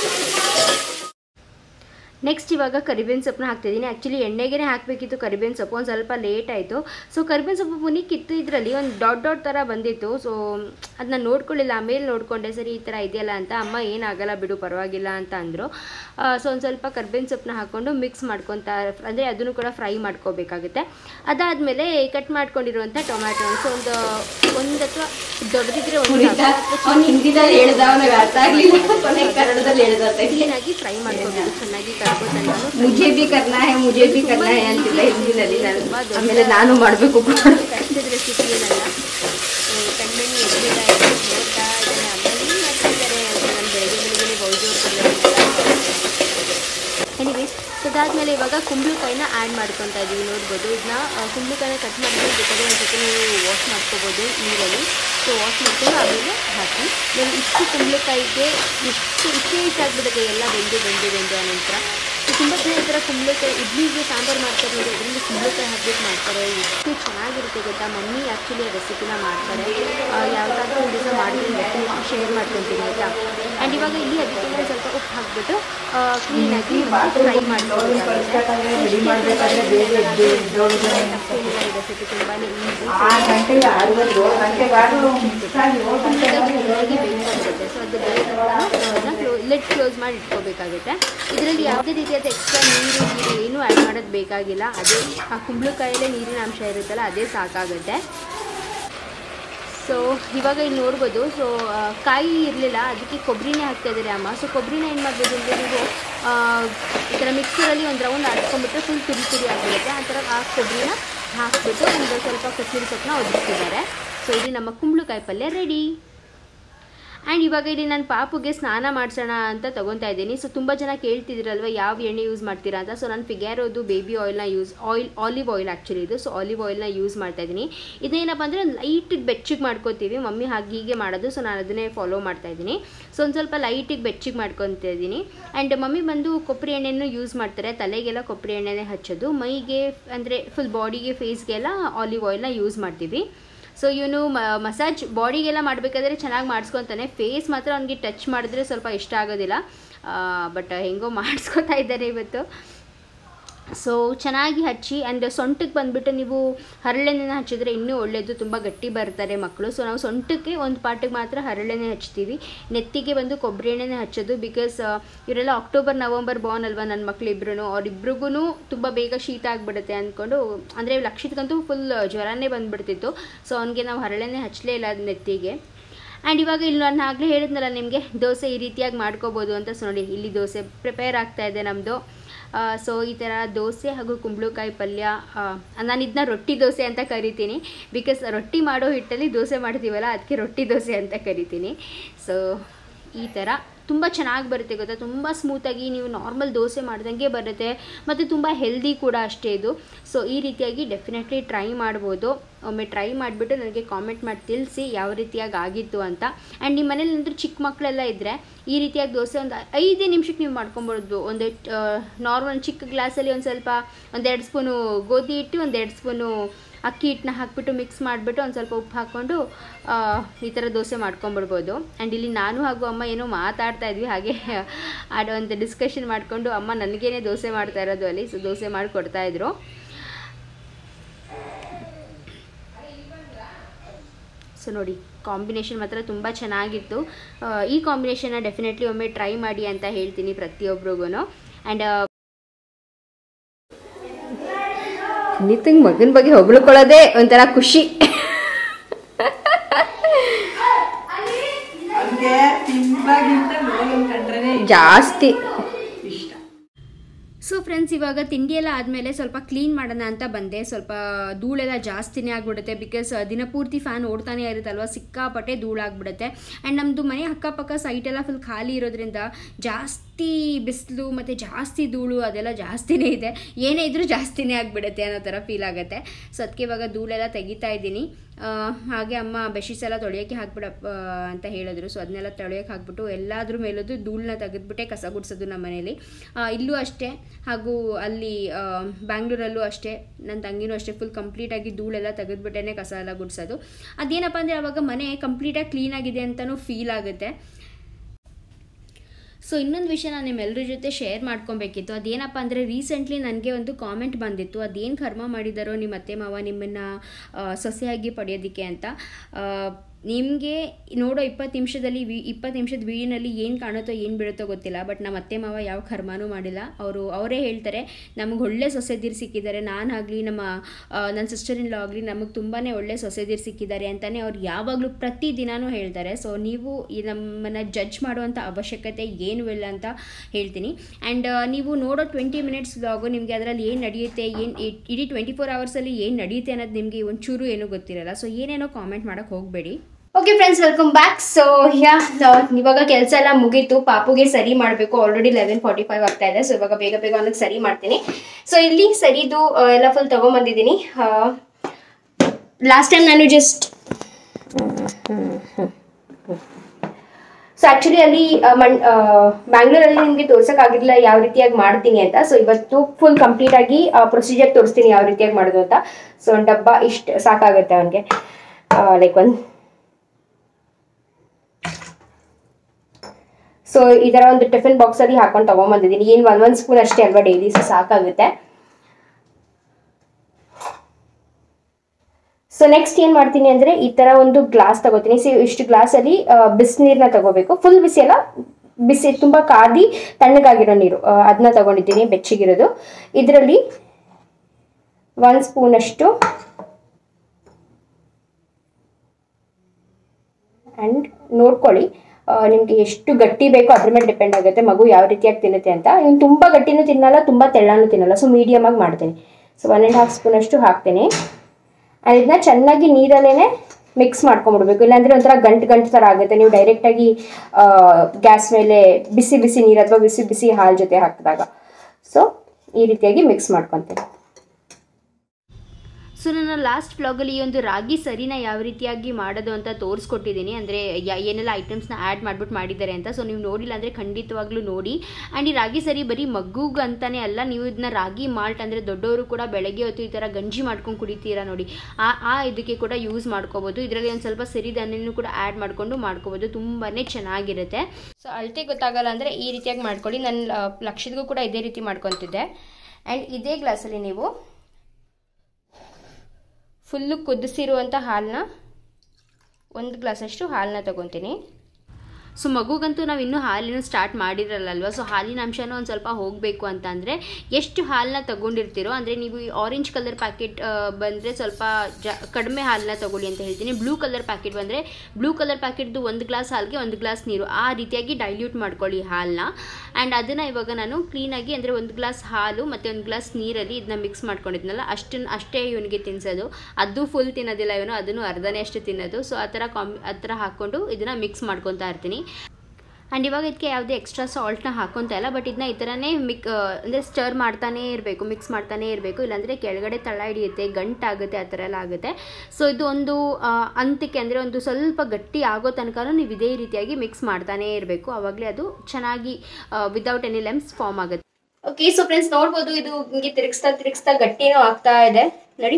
ನೆಕ್ಸ್ಟ್ ಇವಾಗ ಕರಿಬೇವಿನ ಸೊಪ್ಪನ್ನ ಹಾಕ್ತಿದ್ದೀನಿ ಆ್ಯಕ್ಚುಲಿ ಎಣ್ಣೆಗೆ ಹಾಕಬೇಕಿತ್ತು ಕರಿಬೇವಿನ ಸೊಪ್ಪು ಒಂದು ಸ್ವಲ್ಪ ಲೇಟ್ ಆಯಿತು ಸೊ ಕರಿಬೇವಿನ ಸೊಪ್ಪು ಪುನಿ ಕಿತ್ತು ಇದರಲ್ಲಿ ಒಂದು ಡಾಟ್ ಡಾಟ್ ಥರ ಬಂದಿತ್ತು ಸೊ ಅದನ್ನ ನೋಡ್ಕೊಳ್ಳಿಲ್ಲ ಆಮೇಲೆ ನೋಡಿಕೊಂಡೆ ಸರಿ ಈ ಥರ ಇದೆಯಲ್ಲ ಅಂತ ಅಮ್ಮ ಏನಾಗಲ್ಲ ಬಿಡು ಪರವಾಗಿಲ್ಲ ಅಂತ ಅಂದರು ಸೊ ಒಂದು ಸ್ವಲ್ಪ ಕರಿಬೇವಿನ ಸೊಪ್ಪನ್ನ ಹಾಕ್ಕೊಂಡು ಮಿಕ್ಸ್ ಮಾಡ್ಕೊತ ಅಂದರೆ ಅದನ್ನು ಕೂಡ ಫ್ರೈ ಮಾಡ್ಕೋಬೇಕಾಗುತ್ತೆ ಅದಾದಮೇಲೆ ಕಟ್ ಮಾಡ್ಕೊಂಡಿರುವಂಥ ಟೊಮ್ಯಾಟೊ ಸೊ ಒಂದು ಒಂದು ಅಥವಾ ದೊಡ್ಡದಿದ್ರೆ ಒಂದು ಅವ್ನು ಹಿಂದಿನಲ್ಲಿ ಹೇಳ್ದ ಅವನಿಗೆ ಅರ್ಥ ಆಗ್ಲಿಲ್ಲ ಕೊನೆ ಕನ್ನಡದಲ್ಲಿ ಹೇಳ್ದ ಕ್ಲೀನಾಗಿ ಫ್ರೈ ಮಾಡ್ಕೋಬೇಕು ಚೆನ್ನಾಗಿ ಕರ್ಗೋ ತನಕನೂ ಮುಜೆ ಬಿ ಕರ್ನಾ ಹೇ ಮುಜೆ ಬಿ ಕರ್ನಾ ಹೇ ಅಂತಿದ್ದ ಹಿಂದಿನಲ್ಲಿ ನಾನು ಆಮೇಲೆ ನಾನು ಮಾಡಬೇಕು ಕಷ್ಟದ ರೆಸಿಪಿ ಏನಲ್ಲ ಕಣ್ಮಣಿ ಎದ್ದಿಲ್ಲ ಎದ್ದು ನೋಡ್ತಾ ಇದ್ದಾನೆ ಅಮ್ಮ ಏನು ಮಾಡ್ತಾ ಇದ್ದಾರೆ ಅಂತ ನಾನು ಬೆಳಗ್ಗೆ ಬೆಳಗ್ಗೆ ಬೌಜು ಎನಿವೇಸ್ ಸೊ ಅದಾದಮೇಲೆ ಇವಾಗ ಕುಂಬಳಕಾಯಿನ ಆ್ಯಡ್ ಮಾಡ್ಕೊತಾ ಇದ್ದೀವಿ ನೋಡ್ಬೋದು ಇದನ್ನ ಕುಂಬಳಕಾಯಿನ ಕಟ್ ಮಾಡಿದ್ರೆ ಬೇಕಾದ್ರೆ ಒಂದು ಸತಿ ನೀವು ವಾಶ್ ಮಾಡ್ಕೋಬೋದು ನೀರಲ್ಲಿ ಸೊ ವಾಶ್ ಮಾಡ್ಕೊಂಡು ಆಮೇಲೆ ಹಾಕಿ ನಾನು ಇಷ್ಟು ಕುಂಬಳಕಾಯಿಗೆ ಇಷ್ಟು ಇಷ್ಟೇ ಇಷ್ಟ ಆಗಿಬಿಡುತ್ತೆ ಎಲ್ಲ ಬೆಂದು ಬೆಂದು ಬೆಂದು ಆನಂತರ ಸೊ ತುಂಬ ಜನ ಈ ಥರ ಕುಂಬಳಕಾಯಿ ಇಡ್ಲಿಗೆ ಸಾಂಬಾರು ಮಾಡ್ತಾರೆ ನೋಡಿ ಅದರಲ್ಲಿ ಕುಂಬಳಕಾಯಿ ಹಾಕ್ಬಿಟ್ಟು ಮಾಡ್ತಾರೆ ಎಷ್ಟು ಚೆನ್ನಾಗಿರುತ್ತೆ ಗೊತ್ತಾ ಮಮ್ಮಿ ಆ್ಯಕ್ಚುಲಿ ಆ ರೆಸಿಪಿನ ಮಾಡ್ತಾರೆ ಯಾವುದಾದ್ರೂ ಒಂದು ದಿವಸ ಮಾಡಿದ್ರೆ ಶೇರ್ ಮಾಡ್ಕೊತೀನಿ ಆಯಿತಾ ಆ್ಯಂಡ್ ಇವಾಗ ಇಲ್ಲಿ ಅದಕ್ಕೆ ಒಂದು ಸ್ವಲ್ಪ ಉಪ್ಪು ಹಾಕ್ಬಿಟ್ಟು ಕ್ಲೀನಾಗಿ ಫ್ರೈ ರೆಡಿ ಮಾಡ್ಬೇಕಾದ್ರೆ ಬೇಗ ಎದ್ದು ಮಾಡ್ಕೊಳ್ಬೇಕು ರೆಸಿಪಿ ತುಂಬಾ ಈಸಿ ಆರು ಗಂಟೆಗೆ ಆರೂವರೆ ಏಳು ಗಂಟೆಗೆ ಆರು ಮುಕ್ಕಾಲು ಏಳು ಗಂಟೆಗೆ ಚೆನ್ನಾಗಿ ಬೇಯಿಸ್ಕೊಳ್ಬೇಕು ಸೊ ಅದು ಬೇಯಿಸೋದನ್ನ ಲೆಟ್ ಕ್ಲೋಸ್ ಮಾಡಿ ಇಟ್ಕೋಬೇಕಾಗುತ್ತೆ ಇದರಲ್ಲಿ ಯಾವುದೇ ರೀತಿಯಾದ ಎಕ್ಸ್ಟ್ರಾ ನೀರು ಗೀರು ಏನೂ ಆ್ಯಡ್ ಮಾಡೋದು ಬೇಕಾಗಿಲ್ಲ ಅದೇ ಆ ಕುಂಬಳಕಾಯಲ್ಲೇ ನೀರಿನ ಅಂಶ ಇರುತ್ತಲ್ಲ ಅದೇ ಸಾಕಾಗುತ್ತೆ ಸೊ ಇವಾಗ ಇಲ್ಲಿ ನೋಡ್ಬೋದು ಸೊ ಕಾಯಿ ಇರಲಿಲ್ಲ ಅದಕ್ಕೆ ಕೊಬ್ಬರಿನೇ ಹಾಕ್ತಾ ಇದ್ದಾರೆ ಅಮ್ಮ ಸೊ ಕೊಬ್ಬರಿನ ಏನು ಮಾಡ್ಬೋದು ಅಂದರೆ ನೀವು ಆ, ಈ ಥರ ಮಿಕ್ಸರಲ್ಲಿ ಒಂದು ರೌಂಡ್ ಆಡ್ಸ್ಕೊಂಡ್ಬಿಟ್ರೆ ಫುಲ್ ತುರಿ ತುರಿ ಆಗಿಬಿಡುತ್ತೆ ಆ ಥರ ಆ ಕೊಬ್ಬರಿನ ಹಾಕ್ಬಿಟ್ಟು ಒಂದು ಸ್ವಲ್ಪ ಕೊತ್ತಂಬರಿ ಸೊಪ್ಪನ್ನ ಒದಗಿಸಿದ್ದಾರೆ ಸೊ ಇಲ್ಲಿ ನಮ್ಮ ಕುಂಬಳಕಾಯಿ ಪಲ್ಯ ರೆಡಿ ಆ್ಯಂಡ್ ಇವಾಗ ಇಲ್ಲಿ ನಾನು ಪಾಪುಗೆ ಸ್ನಾನ ಮಾಡಿಸೋಣ ಅಂತ ತೊಗೊತಾ ಇದ್ದೀನಿ ಸೊ ತುಂಬ ಜನ ಕೇಳ್ತಿದ್ದೀರಲ್ವ ಯಾವ ಎಣ್ಣೆ ಯೂಸ್ ಮಾಡ್ತೀರಾ ಅಂತ ಸೊ ನಾನು ಫಿಗ್ಯಾರೋದು ಬೇಬಿ ಆಯಿಲ್ನ use oil olive oil actually ಇದು ಸೊ ಆಲಿವ್ ಆಯಿಲ್ನ ಯೂಸ್ ಮಾಡ್ತಾ ಇದ್ದೀನಿ ಇದೇನಪ್ಪ ಅಂದರೆ ಲೈಟ್ ಬೆಚ್ಚಗೆ ಮಾಡ್ಕೋತೀವಿ ಮಮ್ಮಿ ಹಾಗೆ ಹೀಗೆ ಮಾಡೋದು ಸೊ ನಾನು ಅದನ್ನೇ ಫಾಲೋ ಮಾಡ್ತಾ ಇದ್ದೀನಿ ಸೊ ಒಂದು ಸ್ವಲ್ಪ ಲೈಟಿಗೆ ಬೆಚ್ಚಗೆ ಮಾಡ್ಕೊತಾ ಇದ್ದೀನಿ ಆ್ಯಂಡ್ ಮಮ್ಮಿ ಬಂದು ಕೊಬ್ಬರಿ ಎಣ್ಣೆನೂ ಯೂಸ್ ಮಾಡ್ತಾರೆ ತಲೆಗೆಲ್ಲ ಕೊಬ್ಬರಿ ಎಣ್ಣೆನೇ ಹಚ್ಚೋದು ಮೈಗೆ ಅಂದರೆ ಫುಲ್ ಬಾಡಿಗೆ ಫೇಸ್ಗೆಲ್ಲ ಆಲಿವ್ ಆಯಿಲ್ನ ಯೂಸ್ ಮಾಡ್ತೀವಿ ಸೊ ಇವನು ಮಸಾಜ್ ಬಾಡಿಗೆಲ್ಲ ಮಾಡಬೇಕಾದ್ರೆ ಚೆನ್ನಾಗಿ ಮಾಡಿಸ್ಕೊತಾನೆ ಫೇಸ್ ಮಾತ್ರ ಅವ್ನಿಗೆ ಟಚ್ ಮಾಡಿದ್ರೆ ಸ್ವಲ್ಪ ಇಷ್ಟ ಆಗೋದಿಲ್ಲ ಬಟ್ ಹೆಂಗೋ ಮಾಡಿಸ್ಕೊತಾ ಇದ್ದಾರೆ ಇವತ್ತು ಸೊ ಚೆನ್ನಾಗಿ ಹಚ್ಚಿ ಆ್ಯಂಡ್ ಸೊಂಟಕ್ಕೆ ಬಂದುಬಿಟ್ಟು ನೀವು ಹರಳೆಣ್ಣೆನ ಹಚ್ಚಿದ್ರೆ ಇನ್ನೂ ಒಳ್ಳೆಯದು ತುಂಬ ಗಟ್ಟಿ ಬರ್ತಾರೆ ಮಕ್ಕಳು ಸೊ ನಾವು ಸೊಂಟಕ್ಕೆ ಒಂದು ಪಾಟಿಗೆ ಮಾತ್ರ ಹರಳೆಣ್ಣೆ ಹಚ್ತೀವಿ ನೆತ್ತಿಗೆ ಬಂದು ಕೊಬ್ಬರಿ ಎಣ್ಣೆನೇ ಹಚ್ಚೋದು ಬಿಕಾಸ್ ಇವರೆಲ್ಲ ಅಕ್ಟೋಬರ್ ನವಂಬರ್ ಬಾರ್ನ್ ಅಲ್ವಾ ನನ್ನ ಮಕ್ಕಳಿಬ್ರು ಅವರಿಬ್ರಿಗೂ ತುಂಬ ಬೇಗ ಶೀತ ಆಗಿಬಿಡುತ್ತೆ ಅಂದ್ಕೊಂಡು ಅಂದರೆ ಲಕ್ಷಿತ್ಗಂತೂ ಫುಲ್ ಜ್ವರನೇ ಬಂದುಬಿಡ್ತಿತ್ತು ಸೊ ಅವನಿಗೆ ನಾವು ಹರಳೆಣ್ಣೆ ಹಚ್ಚಲೇ ಇಲ್ಲ ನೆತ್ತಿಗೆ ಆ್ಯಂಡ್ ಇವಾಗ ಇಲ್ಲಿ ನಾನು ಆಗಲೇ ಹೇಳಿದ್ನಲ್ಲ ನಿಮಗೆ ದೋಸೆ ಈ ರೀತಿಯಾಗಿ ಮಾಡ್ಕೋಬೋದು ಅಂತ ಸೊ ನೋಡಿ ಇಲ್ಲಿ ದೋಸೆ ಪ್ರಿಪೇರ್ ಆಗ್ತಾ ಇದೆ ನಮ್ಮದು ಸೊ ಈ ಥರ ದೋಸೆ ಹಾಗೂ ಕುಂಬಳಕಾಯಿ ಪಲ್ಯ ನಾನು ಇದನ್ನ ರೊಟ್ಟಿ ದೋಸೆ ಅಂತ ಕರಿತೀನಿ ಬಿಕಾಸ್ ರೊಟ್ಟಿ ಮಾಡೋ ಹಿಟ್ಟಲ್ಲಿ ದೋಸೆ ಮಾಡ್ತೀವಲ್ಲ ಅದಕ್ಕೆ ರೊಟ್ಟಿ ದೋಸೆ ಅಂತ ಕರಿತೀನಿ ಸೊ ಈ ಥರ ತುಂಬ ಚೆನ್ನಾಗಿ ಬರುತ್ತೆ ಗೊತ್ತಾ ತುಂಬ ಸ್ಮೂತಾಗಿ ನೀವು ನಾರ್ಮಲ್ ದೋಸೆ ಮಾಡ್ದಂಗೆ ಬರುತ್ತೆ ಮತ್ತು ತುಂಬ ಹೆಲ್ದಿ ಕೂಡ ಅಷ್ಟೇ ಇದು ಸೊ ಈ ರೀತಿಯಾಗಿ ಡೆಫಿನೆಟ್ಲಿ ಟ್ರೈ ಮಾಡ್ಬೋದು ಒಮ್ಮೆ ಟ್ರೈ ಮಾಡಿಬಿಟ್ಟು ನನಗೆ ಕಾಮೆಂಟ್ ಮಾಡಿ ತಿಳಿಸಿ ಯಾವ ರೀತಿಯಾಗಿ ಆಗಿತ್ತು ಅಂತ ಆ್ಯಂಡ್ ನಿಮ್ಮ ಮನೇಲಿ ಏನಾದರೂ ಚಿಕ್ಕ ಮಕ್ಕಳೆಲ್ಲ ಇದ್ದರೆ ಈ ರೀತಿಯಾಗಿ ದೋಸೆ ಒಂದು ಐದೇ ನಿಮಿಷಕ್ಕೆ ನೀವು ಮಾಡ್ಕೊಬೋದು ಒಂದು ನಾರ್ಮಲ್ ಚಿಕ್ಕ ಗ್ಲಾಸಲ್ಲಿ ಒಂದು ಸ್ವಲ್ಪ ಒಂದೆರಡು ಸ್ಪೂನು ಗೋಧಿ ಹಿಟ್ಟು ಒಂದೆರಡು ಸ್ಪೂನು ಅಕ್ಕಿ ಹಿಟ್ಟನ್ನ ಹಾಕ್ಬಿಟ್ಟು ಮಿಕ್ಸ್ ಮಾಡಿಬಿಟ್ಟು ಒಂದು ಸ್ವಲ್ಪ ಉಪ್ಪು ಹಾಕ್ಕೊಂಡು ಆ, ಈ ಥರ ದೋಸೆ ಮಾಡ್ಕೊಂಬಿಡ್ಬೋದು ಆ್ಯಂಡ್ ಇಲ್ಲಿ ನಾನು ಹಾಗೂ ಅಮ್ಮ ಏನೋ ಮಾತಾಡ್ತಾ ಇದ್ವಿ ಹಾಗೆ ಆಡ ಒಂದು ಡಿಸ್ಕಷನ್ ಮಾಡಿಕೊಂಡು ಅಮ್ಮ ನನಗೇನೆ ದೋಸೆ ಮಾಡ್ತಾ ಇರೋದು ಅಲ್ಲಿ ಸೊ ದೋಸೆ ಮಾಡಿ ಕೊಡ್ತಾಯಿದ್ರು ಸೊ ನೋಡಿ ಕಾಂಬಿನೇಷನ್ ಮಾತ್ರ ತುಂಬ ಚೆನ್ನಾಗಿತ್ತು ಆ, ಈ ಕಾಂಬಿನೇಷನ್ನ ಡೆಫಿನೆಟ್ಲಿ ಒಮ್ಮೆ ಟ್ರೈ ಮಾಡಿ ಅಂತ ಹೇಳ್ತೀನಿ ಪ್ರತಿಯೊಬ್ರಿಗೂ ಆ್ಯಂಡ್ ನಿತಿನ್ ಮಗನ ಬಗ್ಗೆ ಹೊಗಳ್ಕೊಳ್ಳೋದೇ ಒಂಥರ ಖುಷಿ ಅವ್ನಿಗೆ ತಿಂಬಾಗಿಂತ ಮನೆಗೆ ಕಂಡ್ರೆ ಜಾಸ್ತಿ ಇಷ್ಟ ಸೊ ಫ್ರೆಂಡ್ಸ್ ಇವಾಗ ತಿಂಡಿ ಎಲ್ಲ ಆದಮೇಲೆ ಸ್ವಲ್ಪ ಕ್ಲೀನ್ ಮಾಡೋಣ ಅಂತ ಬಂದೆ ಸ್ವಲ್ಪ ಧೂಳೆಲ್ಲ ಜಾಸ್ತಿನೇ ಆಗಿಬಿಡುತ್ತೆ ಬಿಕಾಸ್ ದಿನಪೂರ್ತಿ ಫ್ಯಾನ್ ಓಡ್ತಾನೆ ಇರುತ್ತಲ್ವ ಸಿಕ್ಕಾಪಟ್ಟೆ ಧೂಳಾಗ್ಬಿಡುತ್ತೆ ಆ್ಯಂಡ್ ನಮ್ಮದು ಮನೆ ಅಕ್ಕಪಕ್ಕ ಸೈಟ್ ಎಲ್ಲ ಫುಲ್ ಖಾಲಿ ಇರೋದ್ರಿಂದ ಜಾಸ್ತಿ ಬಿಸಿಲು ಮತ್ತು ಜಾಸ್ತಿ ಧೂಳು ಅದೆಲ್ಲ ಜಾಸ್ತಿನೇ ಇದೆ ಏನೇ ಇದ್ರೂ ಜಾಸ್ತಿನೇ ಆಗಿಬಿಡುತ್ತೆ ಅನ್ನೋ ಥರ ಫೀಲ್ ಆಗುತ್ತೆ ಸೊ ಅದಕ್ಕೆ ಇವಾಗ ಧೂಳೆಲ್ಲ ತೆಗಿತಾ ಇದ್ದೀನಿ ಆ, ಹಾಗೆ ಅಮ್ಮ ಬೆಡ್ಶೀಟ್ಸ್ ಎಲ್ಲ ತೊಳೆಯೋಕ್ಕೆ ಹಾಕ್ಬಿಡಪ್ಪ ಅಂತ ಹೇಳಿದ್ರು ಸೊ ಅದನ್ನೆಲ್ಲ ತೊಳೆಯೋಕ್ಕೆ ಹಾಕ್ಬಿಟ್ಟು ಎಲ್ಲಾದ್ರ ಮೇಲೂ ಧೂಳನ್ನ ತೆಗೆದ್ಬಿಟ್ಟೆ ಕಸ ಗುಡಿಸೋದು ನಮ್ಮ ಮನೇಲಿ ಆ, ಇಲ್ಲೂ ಅಷ್ಟೇ ಹಾಗೂ ಅಲ್ಲಿ ಆ, ಬ್ಯಾಂಗ್ಳೂರಲ್ಲೂ ಅಷ್ಟೇ ನನ್ನ ತಂಗಿನೂ ಅಷ್ಟೇ ಫುಲ್ ಕಂಪ್ಲೀಟಾಗಿ ಧೂಳೆಲ್ಲ ತೆಗೆದ್ಬಿಟ್ಟೇ ಕಸ ಎಲ್ಲ ಗುಡಿಸೋದು ಅದೇನಪ್ಪ ಅಂದರೆ ಅವಾಗ ಮನೆ ಕಂಪ್ಲೀಟಾಗಿ ಕ್ಲೀನಾಗಿದೆ ಅಂತಲೂ ಫೀಲ್ ಆಗುತ್ತೆ ಸೊ ಇನ್ನೊಂದು ವಿಷಯ ನಾನು ನಿಮ್ಮೆಲ್ಲರ ಜೊತೆ ಶೇರ್ ಮಾಡ್ಕೊಬೇಕಿತ್ತು ಅದೇನಪ್ಪ ಅಂದರೆ ರೀಸೆಂಟ್ಲಿ ನನಗೆ ಒಂದು ಕಾಮೆಂಟ್ ಬಂದಿತ್ತು ಅದೇನು ಕರ್ಮ ಮಾಡಿದಾರೋ ನಿಮ್ಮ ಅತ್ತೆ ಮಾವ ನಿಮ್ಮನ್ನು ಸೊಸೆಯಾಗಿ ಪಡೆಯೋದಕ್ಕೆ ಅಂತ ನಿಮಗೆ ನೋಡೋ ಇಪ್ಪತ್ತು ನಿಮಿಷದಲ್ಲಿ ವಿ ಇಪ್ಪತ್ತು ನಿಮಿಷದ ವೀಡಿಯೋನಲ್ಲಿ ಏನು ಕಾಣುತ್ತೋ ಏನು ಬೀಳುತ್ತೋ ಗೊತ್ತಿಲ್ಲ ಬಟ್ ನಮ್ಮ ಅತ್ತೆ ಮಾವ ಯಾವ ಕರ್ಮನೂ ಮಾಡಿಲ್ಲ ಅವರು ಅವರೇ ಹೇಳ್ತಾರೆ ನಮಗೆ ಒಳ್ಳೆ ಸೊಸೆದಿರು ಸಿಕ್ಕಿದ್ದಾರೆ ನಾನಾಗಲಿ ನಮ್ಮ ಆ, ನನ್ನ ಸಿಸ್ಟರ್ ಇನ್ ಲಾ ಆಗಲಿ ನಮಗೆ ತುಂಬಾ ಒಳ್ಳೆ ಸೊಸೆದಿರು ಸಿಕ್ಕಿದ್ದಾರೆ ಅಂತಲೇ ಅವ್ರು ಯಾವಾಗಲೂ ಪ್ರತಿ ದಿನಾನೂ ಹೇಳ್ತಾರೆ ಸೊ ನೀವು ಈ ನಮ್ಮನ್ನು ಜಡ್ಜ್ ಮಾಡುವಂಥ ಅವಶ್ಯಕತೆ ಏನೂ ಇಲ್ಲ ಅಂತ ಹೇಳ್ತೀನಿ ಆ್ಯಂಡ್ ನೀವು ನೋಡೋ ಟ್ವೆಂಟಿ ಮಿನಿಟ್ಸ್ ವ್ಲಾಗು ನಿಮಗೆ ಅದರಲ್ಲಿ ಏನು ನಡೆಯುತ್ತೆ ಏನು ಇಡೀ ಟ್ವೆಂಟಿ ಫೋರ್ ಅವರ್ಸಲ್ಲಿ ಏನು ನಡೆಯುತ್ತೆ ಅನ್ನೋದು ನಿಮಗೆ ಒಂಚೂರು ಏನೂ ಗೊತ್ತಿರಲ್ಲ ಸೊ ಏನೇನೋ ಕಾಮೆಂಟ್ ಮಾಡೋಕ್ಕೆ ಹೋಗಬೇಡಿ okay friends welcome back so yeah ಇವಾಗ ಕೆಲಸ ಎಲ್ಲ ಮುಗೀತು ಪಾಪುಗೆ ಸರಿ ಮಾಡಬೇಕು ಆಲ್ರೆಡಿ ಲೆವೆನ್ ಫಾರ್ಟಿ ಫೈವ್ ಆಗ್ತಾ ಇದೆ ಸೊ ಇವಾಗ ಬೇಗ ಬೇಗ ಅವನಿಗೆ ಸರಿ ಮಾಡ್ತೀನಿ ಸೊ ಇಲ್ಲಿ ಸರಿದು ಆ, ಎಲ್ಲ ಫುಲ್ ತೊಗೊಂಬಂದಿದ್ದೀನಿ ಲಾಸ್ಟ್ ಟೈಮ್ ನಾನು ಜಸ್ಟ್ ಸೊ ಆ್ಯಕ್ಚುಲಿ ಅಲ್ಲಿ ಆ, ಮಣ್ ಬ್ಯಾಂಗ್ಳೂರಲ್ಲಿ ನಿಮಗೆ ತೋರ್ಸೋಕ್ಕಾಗಿರಲಿಲ್ಲ ಯಾವ ರೀತಿಯಾಗಿ ಮಾಡ್ತೀನಿ ಅಂತ ಸೊ ಇವತ್ತು ಫುಲ್ ಕಂಪ್ಲೀಟ್ ಆಗಿ ಪ್ರೊಸೀಜರ್ ತೋರಿಸ್ತೀನಿ ಯಾವ ರೀತಿಯಾಗಿ ಮಾಡೋದು ಅಂತ ಸೊ ಒಂದು ಡಬ್ಬ ಇಷ್ಟು ಸಾಕಾಗುತ್ತೆ ಅವನಿಗೆ ಲೈಕ್ ಒಂದು ಸೊ ಈ ಥರ ಒಂದು ಟಿಫಿನ್ ಬಾಕ್ಸಲ್ಲಿ ಹಾಕೊಂಡು ತೊಗೊಂಬಂದಿದ್ದೀನಿ ಏನು ಒಂದು ಒಂದು ಸ್ಪೂನ್ ಅಷ್ಟೇ ಅಲ್ವಾ ಡೈಲಿ ಸೊ ಸಾಕಾಗುತ್ತೆ ಸೊ ನೆಕ್ಸ್ಟ್ ಏನು ಮಾಡ್ತೀನಿ ಅಂದರೆ ಈ ಥರ ಒಂದು ಗ್ಲಾಸ್ ತಗೋತೀನಿ ಸಿ ಇಷ್ಟು ಗ್ಲಾಸಲ್ಲಿ ಬಿಸಿನೀರನ್ನ ತಗೋಬೇಕು ಫುಲ್ ಬಿಸಿ ಅಲ್ಲ ಬಿಸಿ ತುಂಬ ಕಾದಿ ತಣ್ಣಗಾಗಿರೋ ನೀರು ಅದನ್ನ ತಗೊಂಡಿದ್ದೀನಿ ಬೆಚ್ಚಗಿರೋದು ಇದರಲ್ಲಿ ಒಂದು ಸ್ಪೂನಷ್ಟು ಆ್ಯಂಡ್ ನೋಡ್ಕೊಳ್ಳಿ ನಿಮಗೆ ಎಷ್ಟು ಗಟ್ಟಿ ಬೇಕೋ ಅದ್ರ ಮೇಲೆ ಡಿಪೆಂಡ್ ಆಗುತ್ತೆ ಮಗು ಯಾವ ರೀತಿಯಾಗಿ ತಿನ್ನುತ್ತೆ ಅಂತ ಇನ್ನು ತುಂಬ ಗಟ್ಟಿನೂ ತಿನ್ನಲ್ಲ ತುಂಬ ತೆಳ್ಳನೂ ತಿನ್ನಲ್ಲ ಸೊ ಮೀಡಿಯಮ್ ಆಗಿ ಮಾಡ್ತೀನಿ ಸೊ ಒನ್ ಆ್ಯಂಡ್ ಹಾಫ್ ಸ್ಪೂನಷ್ಟು ಹಾಕ್ತೀನಿ ಆ್ಯಂಡ್ ಇದನ್ನ ಚೆನ್ನಾಗಿ ನೀರಲ್ಲೇ ಮಿಕ್ಸ್ ಮಾಡ್ಕೊಂಬಿಡ್ಬೇಕು ಇಲ್ಲಾಂದರೆ ಒಂಥರ ಗಂಟು ಗಂಟು ಥರ ಆಗುತ್ತೆ ನೀವು ಡೈರೆಕ್ಟಾಗಿ ಗ್ಯಾಸ್ ಮೇಲೆ ಬಿಸಿ ಬಿಸಿ ನೀರು ಅಥವಾ ಬಿಸಿ ಬಿಸಿ ಹಾಲು ಜೊತೆ ಹಾಕಿದಾಗ ಸೊ ಈ ರೀತಿಯಾಗಿ ಮಿಕ್ಸ್ ಮಾಡ್ಕೊತೀನಿ ಸೊ ನನ್ನ ಲಾಸ್ಟ್ ವ್ಲಾಗಲ್ಲಿ ಈ ಒಂದು ರಾಗಿ ಸರಿನ ಯಾವ ರೀತಿಯಾಗಿ ಮಾಡೋದು ಅಂತ ತೋರಿಸ್ಕೊಟ್ಟಿದ್ದೀನಿ ಅಂದರೆ ಏನೆಲ್ಲ ಐಟಮ್ಸ್ನ ಆ್ಯಡ್ ಮಾಡ್ಬಿಟ್ಟು ಮಾಡಿದ್ದಾರೆ ಅಂತ ಸೊ ನೀವು ನೋಡಿಲ್ಲ ಅಂದರೆ ಖಂಡಿತವಾಗ್ಲೂ ನೋಡಿ ಆ್ಯಂಡ್ ಈ ರಾಗಿ ಸರಿ ಬರೀ ಮಗುಗೆ ಅಂತಾನೆ ಅಲ್ಲ ನೀವು ಇದನ್ನ ರಾಗಿ ಮಾಲ್ಟ್ ಅಂದರೆ ದೊಡ್ಡವರು ಕೂಡ ಬೆಳಗ್ಗೆ ಹೊತ್ತು ಈ ಥರ ಗಂಜಿ ಮಾಡ್ಕೊಂಡು ಕುಡಿತೀರಾ ನೋಡಿ ಆ ಆ ಇದಕ್ಕೆ ಕೂಡ ಯೂಸ್ ಮಾಡ್ಕೋಬೋದು ಇದರಲ್ಲಿ ಒಂದು ಸ್ವಲ್ಪ ಸಿರಿಧಾನ್ಯನೂ ಕೂಡ ಆ್ಯಡ್ ಮಾಡಿಕೊಂಡು ಮಾಡ್ಕೋಬೋದು ತುಂಬಾ ಚೆನ್ನಾಗಿರುತ್ತೆ ಸೊ ಅಳತೆ ಗೊತ್ತಾಗಲ್ಲ ಅಂದರೆ ಈ ರೀತಿಯಾಗಿ ಮಾಡ್ಕೊಳ್ಳಿ ನನ್ನ ಲಕ್ಷದಿಗೂ ಕೂಡ ಇದೇ ರೀತಿ ಮಾಡ್ಕೊತಿದ್ದೆ ಆ್ಯಂಡ್ ಇದೇ ಗ್ಲಾಸಲ್ಲಿ ನೀವು ಫುಲ್ಲು ಕುದಿಸಿರುವಂಥ ಹಾಲನ್ನ ಒಂದು ಗ್ಲಾಸಷ್ಟು ಹಾಲನ್ನ ತೊಗೊತೀನಿ ಸೊ ಮಗುಗಂತೂ ನಾವು ಇನ್ನೂ ಹಾಲಿನ ಸ್ಟಾರ್ಟ್ ಮಾಡಿರಲ್ಲಲ್ವ ಸೊ ಹಾಲಿನ ಅಂಶನೂ ಒಂದು ಸ್ವಲ್ಪ ಹೋಗಬೇಕು ಅಂತ ಅಂದರೆ ಎಷ್ಟು ಹಾಲನ್ನ ತಗೊಂಡಿರ್ತೀರೋ ಅಂದರೆ ನೀವು ಈ ಆರೆಂಜ್ ಕಲರ್ ಪ್ಯಾಕೆಟ್ ಬಂದರೆ ಸ್ವಲ್ಪ ಜ ಕಡಿಮೆ ಹಾಲನ್ನ ತಗೊಳ್ಳಿ ಅಂತ ಹೇಳ್ತೀನಿ ಬ್ಲೂ ಕಲರ್ ಪ್ಯಾಕೆಟ್ ಬಂದರೆ ಬ್ಲೂ ಕಲರ್ ಪ್ಯಾಕೆಟ್ದು ಒಂದು ಗ್ಲಾಸ್ ಹಾಲಿಗೆ ಒಂದು ಗ್ಲಾಸ್ ನೀರು ಆ ರೀತಿಯಾಗಿ ಡೈಲ್ಯೂಟ್ ಮಾಡ್ಕೊಳ್ಳಿ ಹಾಲನ್ನ ಆ್ಯಂಡ್ ಅದನ್ನು ಇವಾಗ ನಾನು ಕ್ಲೀನಾಗಿ ಅಂದರೆ ಒಂದು ಗ್ಲಾಸ್ ಹಾಲು ಮತ್ತು ಒಂದು ಗ್ಲಾಸ್ ನೀರಲ್ಲಿ ಇದನ್ನ ಮಿಕ್ಸ್ ಮಾಡ್ಕೊಂಡಿದ್ನಲ್ಲ ಅಷ್ಟನ್ನು ಅಷ್ಟೇ ಇವನಿಗೆ ತಿನ್ನಿಸೋದು ಅದು ಫುಲ್ ತಿನ್ನೋದಿಲ್ಲ ಇವನು ಅದನ್ನು ಅರ್ಧನೇ ಅಷ್ಟು ತಿನ್ನೋದು ಸೊ ಆ ಥರ ಕಾಂಬಿ ಆ ಥರ ಹಾಕ್ಕೊಂಡು ಇದನ್ನು ಮಿಕ್ಸ್ ಮಾಡ್ಕೊತಾ ಇರ್ತೀನಿ ಆ್ಯಂಡ್ ಇವಾಗ ಇದಕ್ಕೆ ಯಾವುದೇ ಎಕ್ಸ್ಟ್ರಾ ಸಾಲ್ಟ್ನ ಹಾಕೊತಾ ಇಲ್ಲ ಬಟ್ ಇದನ್ನ ಈ ಥರನೇ ಮಿಕ್ ಅಂದರೆ ಸ್ಟರ್ ಮಾಡ್ತಾನೇ ಇರಬೇಕು ಮಿಕ್ಸ್ ಮಾಡ್ತಾನೇ ಇರಬೇಕು ಇಲ್ಲಾಂದರೆ ಕೆಳಗಡೆ ತಳ ಹಿಡಿಯುತ್ತೆ ಗಂಟಾಗುತ್ತೆ ಆ ಥರ ಎಲ್ಲ ಆಗುತ್ತೆ ಸೊ ಇದು ಒಂದು ಆ, ಅಂತ್ಯಕ್ಕೆ ಅಂದರೆ ಒಂದು ಸ್ವಲ್ಪ ಗಟ್ಟಿ ಆಗೋ ತನಕ ನೀವು ಇದೇ ರೀತಿಯಾಗಿ ಮಿಕ್ಸ್ ಮಾಡ್ತಾನೇ ಇರಬೇಕು ಆವಾಗಲೇ ಅದು ಚೆನ್ನಾಗಿ ವಿತೌಟ್ ಎನಿ ಲೆಮ್ಸ್ ಫಾರ್ಮ್ ಆಗುತ್ತೆ ಓಕೆ ಸೊ ಫ್ರೆಂಡ್ಸ್ ನೋಡ್ಬೋದು ಇದು ಹಿಂಗೆ ತಿರುಗಿಸ್ತಾ ತಿರುಗಿಸ್ತಾ ಗಟ್ಟಿನೂ ಆಗ್ತಾ ಇದೆ ನೋಡಿ